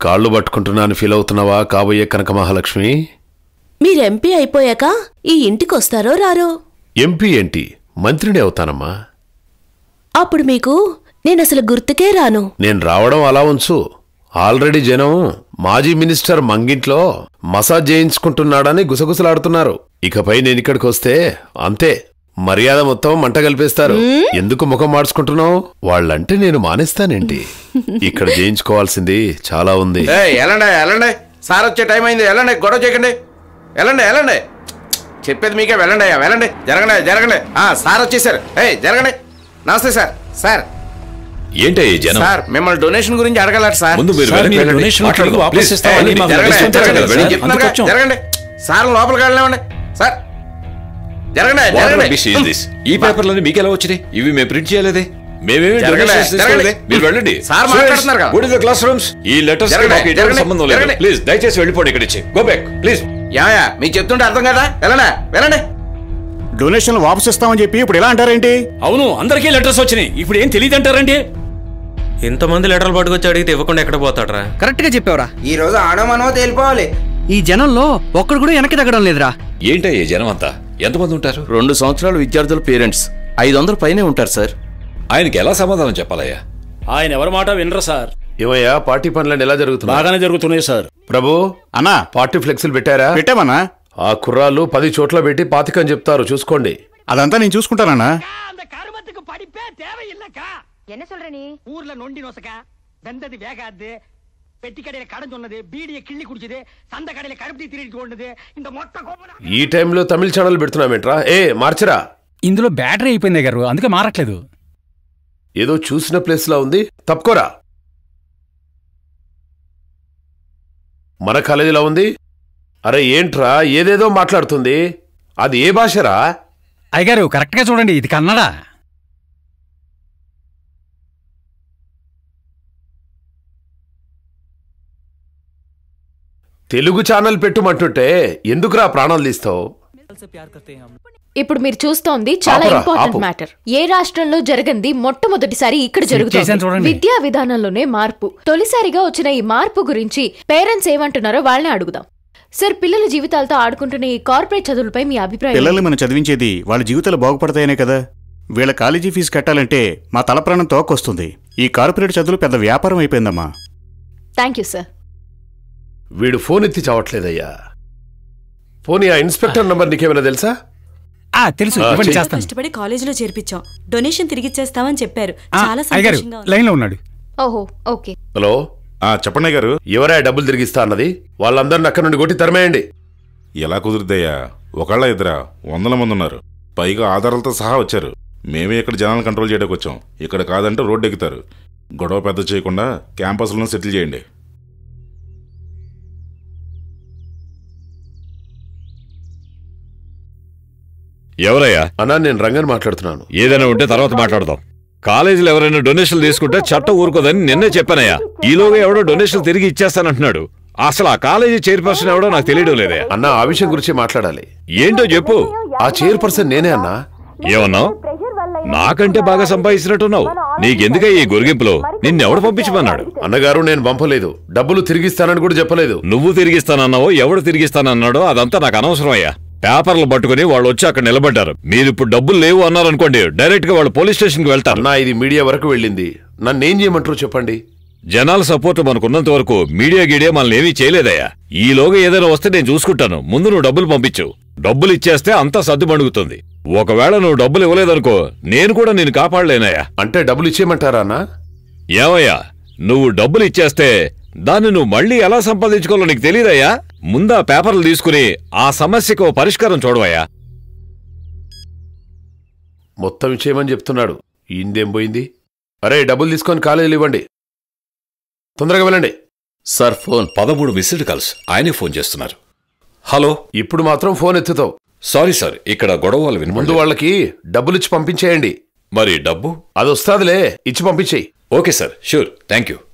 కాళ్ళు పట్టుకుంటున్నాను ఫీల్ అవుతున్నావా కాబోయే కనక మహాలక్ష్మి మీరు ఎంపీ అయిపోయాక ఈ ఇంటికొస్తారో రారో ఎంపీ ఏంటి మంత్రిని అవుతానమ్మా అప్పుడు మీకు నేనసలు గుర్తుకే రాను నేను రావడం అలా ఉంచు ఆల్రెడీ జనం మాజీ మినిస్టర్ మంగింట్లో మసాజ్ చేయించుకుంటున్నాడని గుసగుసలాడుతున్నారు ఇకపై నేను ఇక్కడికి వస్తే అంతే మర్యాద మొత్తం మంట కలిపేస్తారు ఎందుకు ముఖం మార్చుకుంటున్నావు వాళ్ళంటే నేను మానేస్తానేంటి ఇక్కడ చేయించుకోవాల్సింది చాలా ఉంది ఏయ్, వెళ్ళండి వెళ్ళండి సార్ వచ్చే టైం అయింది వెళ్ళండి గొడవ చేయకండి వెళ్ళండి వెళ్ళండి చెప్పేది మీకే వెళ్ళండి అయ్యా వెళ్ళండి జరగండి జరగండి ఆ, సార్ వచ్చేసారు ఏయ్ జరగండి నమస్తే సార్ సార్ ఏంటయ్య జనం సార్ మిమ్మల్ని డొనేషన్ గురించి అడగలరు సార్ ముందు మీరు సార్, వెనక్కి మీరు వెళ్ళండి. donation మాట్లాడదాం. తిరిగి వాపస్ Please, ఇస్తామని వెళ్ళండి. మాకు జరగండి, తెలుసు. జరగండి, జరగండి. వెళ్ళండి. చెప్తున్నారుగా, అందుకొచ్చాం. జరగండి సార్ లోపలికి వెళ్ళలేమండి సార్ జరగండి What జరగండి rubbish is this? ఈ పేపర్లన్నీ మీకు ఎలా వచ్చినాయి ఇవి మేము ప్రింట్ చేయలేదే మేమేమి జరగండి, donations తీసుకోలేదే. జరగండి. మీరు వెళ్ళండి సార్ మాట్లాడుతున్నారు కదా. Go to the classrooms. ఈ లెటర్స్ జరగండి, మాకు ఎటువంటి జరగండి, సంబంధం లేదు జరగండి. ప్లీజ్ దయచేసి వెళ్ళిపోండి ఇక్కడి నుంచి గో బ్యాక్ ప్లీజ్ యాయా మీకు చెప్తుంటే అర్థం కదా వెళ్ళండి వెళ్ళండి డొనేషన్లు వాపస్ ఇస్తామని చెప్పి ఇప్పుడు ఎలా అంటారేంటి అవును అందరికీ లెటర్స్ వచ్చినాయి ఇప్పుడు ఏం తెలియదు అంటారండి ఇంతమంది లెటర్లు పట్టుకొచ్చి అడిగితే ఇవ్వకుండా ఎక్కడ పోతాడరా కరెక్ట్ గా చెప్పావురా ఈ రోజు ఆడో మనో తేలిపోవాలి ఈ జనంలో ఒక్కడు కూడా వెనక్కి తగ్గడం లేదురా ఏంటయ్య జనం అంతా ఎంతమంది ఉంటారు రెండు సంవత్సరాల విద్యార్థుల పేరెంట్స్ ఐదు వందల పైనే ఉంటారు సార్ ఆయనకి ఎలా సమాధానం చెప్పాలయ్యా ఆయన ఎవరి మాట వినరు సార్ ఏమయ్యా పార్టీ పనులను ఎలా జరుగుతున్నాయి బాగానే జరుగుతున్నాయి సార్ ప్రభు అన్నా పార్టీ ఫ్లెక్సీలు పెట్టారా పెట్టామన్నా ఆ కుర్రాళ్ళు పది చోట్ల పెట్టి పాతికని చెప్తారు చూసుకోండి అదంతా నేను చూసుకుంటానన్నా அந்த கருமத்துக்கு படிப்பே தேவையில்லைக்கா என்ன சொல்ற நீ ஊர்ல நொண்டி நொசக்கா வெந்தது வேகாது பெட்டி கடையில கடன் சொன்னது பீடிய கிள்ளி குடிச்சது சந்த கடையில கருப்பி திருடிட்டு கொண்டது இந்த மொத்த கோபம் ఈ టైంలో తమిళ ఛానల్ పెడుతున్నామేంట్రా ఏ మార్చరా ఇందులో బ్యాటరీ అయిపోయింది గారు అందుకే మారట్లేదు ఏదో చూసిన ప్లేస్ లా ఉంది తప్పుకోరా మన కాలేజీలో ఉంది అరే ఏంట్రా ఏదేదో మాట్లాడుతుంది అది ఏ భాషరా అయ్యగారు కరెక్ట్ గా చూడండి ఇది కన్నడ తెలుగు ఛానల్ పెట్టుమంటుంటే ఎందుకురా ప్రాణాలు తీస్తావు ఇప్పుడు మీరు చూస్తోంది చాలా ఆపురా, ఇంపార్టెంట్ ఆపు. మ్యాటర్ ఏ రాష్ట్రంలో జరగంది మొట్టమొదటిసారి ఇక్కడ చేశాను జరుగుతుంది చూడండి. విద్యా విధానంలోనే మార్పు తొలిసారిగా వచ్చిన ఈ మార్పు గురించి పేరెంట్స్ ఏమంటున్నారో వాళ్ళని అడుగుదాం సార్ పిల్లల జీవితాలతో ఆడుకుంటున్న ఈ కార్పొరేట్ చదువులపై మీ అభిప్రాయం పిల్లల్ని మనం చదివించేది వాళ్ళ జీవితాలు బాగుపడతాయనే కదా వీళ్ళ కాలేజీ ఫీజు కట్టాలంటే మా తల ప్రాణం తోకొస్తుంది ఈ కార్పొరేట్ చదువులు పెద్ద వ్యాపారం అయిపోయిందమ్మా థ్యాంక్ యూ సార్ వీడు ఫోన్ ఎత్తి చావట్లేదయ్యా పోనీ ఆ ఇన్స్పెక్టర్ నంబర్ నీకేమైనా తెలుసా ఆ తెలుసు ఆ, ఇవ్వండి చెయ్యి. చేస్తాను కష్టపడి కాలేజీలో చేర్పించాం డొనేషన్ తిరిగిచ్చేస్తామని చెప్పారు ఆ, చాలా అయ్యగారు సంతోషంగా ఉంది. లైన్ లో ఉన్నాడు ఓహో ఓకే హలో చెప్పండి గారు ఎవరా డబ్బులు తిరిగిస్తా అన్నది వాళ్ళందరిని అక్కడి నుండి కొట్టి తరిమేయండి ఎలా కుదురుద్దయ్యా ఒకళ్ళ ఇద్దరా వందల మంది ఉన్నారు పైగా ఆధారాలతో సహా వచ్చారు మేమే ఇక్కడ జనాలను కంట్రోల్ చేయడానికి వచ్చాం ఇక్కడ కాదంటే రోడ్డు ఎక్కుతారు గొడవ పెద్ద చేయకుండా క్యాంపస్లను సెటిల్ చేయండి ఎవరయ్యా అన్నా నేను రంగన్ మాట్లాడుతున్నాను ఏదైనా ఉంటే తర్వాత మాట్లాడదాం కాలేజీలో ఎవరైనా డొనేషన్లు తీసుకుంటే చట్టం ఊరుకోదని నిన్నే చెప్పానయ్యా ఈలోగా ఎవడో డొనేషన్ తిరిగి ఇచ్చేస్తానంటున్నాడు అసలు ఆ కాలేజీ చైర్పర్సన్ ఎవడో నాకు తెలియడం లేదయ్యా అన్న ఆ విషయం గురించి మాట్లాడాలి ఏంటో చెప్పు ఆ చైర్పర్సన్ నేనే అన్నా ఏమన్నావు నాకంటే బాగా సంపాదించినట్టున్నావు నీకెందుకయ్య ఈ గొరిగింపులో నిన్నెవడు పంపించమన్నాడు అన్నగారు నేను పంపలేదు డబ్బులు తిరిగిస్తానని కూడా చెప్పలేదు నువ్వు తిరిగిస్తానన్నావో ఎవడు తిరిగిస్తానన్నాడో అదంతా నాకు అనవసరం అయ్యా పేపర్లు పట్టుకుని వాళ్ళు వచ్చి అక్కడ నిలబడ్డారు మీరు ఇప్పుడు డబ్బులు లేవు అన్నారనుకోండి డైరెక్ట్ గా వాళ్ళు పోలీస్ స్టేషన్ కి వెళ్తారు అన్నా ఇది మీడియా వరకు వెళ్ళింది నన్ను ఏం చేయమంటారు చెప్పండి జనాల సపోర్ట్ మనకున్నంత వరకు మీడియా గీడియా మనల్ని ఏమీ చేయలేదయ్యా ఈలోగా ఏదైనా వస్తే నేను చూసుకుంటాను ముందు నువ్వు డబ్బులు పంపించు డబ్బులు ఇచ్చేస్తే అంతా సర్దు మణుగుతుంది ఒకవేళ నువ్వు డబ్బులు ఇవ్వలేదనుకో నేను కూడా నేను కాపాడలేనయ్యా అంటే డబ్బులు ఇచ్చేయమంటారా అన్నా ఏమయ్యా నువ్వు డబ్బులు ఇచ్చేస్తే దాన్ని నువ్వు మళ్ళీ ఎలా సంపాదించుకోవాలో నీకు తెలియదయ్యా ముందా పేపర్లు తీసుకుని ఆ సమస్యకు ఓ పరిష్కారం చూడవయ్యా మొత్తం ఇచ్చేయమని చెప్తున్నాడు ఇందేం పోయింది అరే డబ్బులు తీసుకొని కాలేజీలు ఇవ్వండి తొందరగా వెళ్ళండి సార్ ఫోన్ పదమూడు మిస్డ్ కాల్స్ ఆయనే ఫోన్ చేస్తున్నారు హలో ఇప్పుడు మాత్రం ఫోన్ ఎత్తుతావు సారీ సార్ ఇక్కడ గొడవ వాళ్ళు ముందు వినపడలేదు. వాళ్ళకి డబ్బులు ఇచ్చి పంపించేయండి మరి డబ్బు అది వస్తాదిలే ఇచ్చి పంపించేయి okay sir sure thank you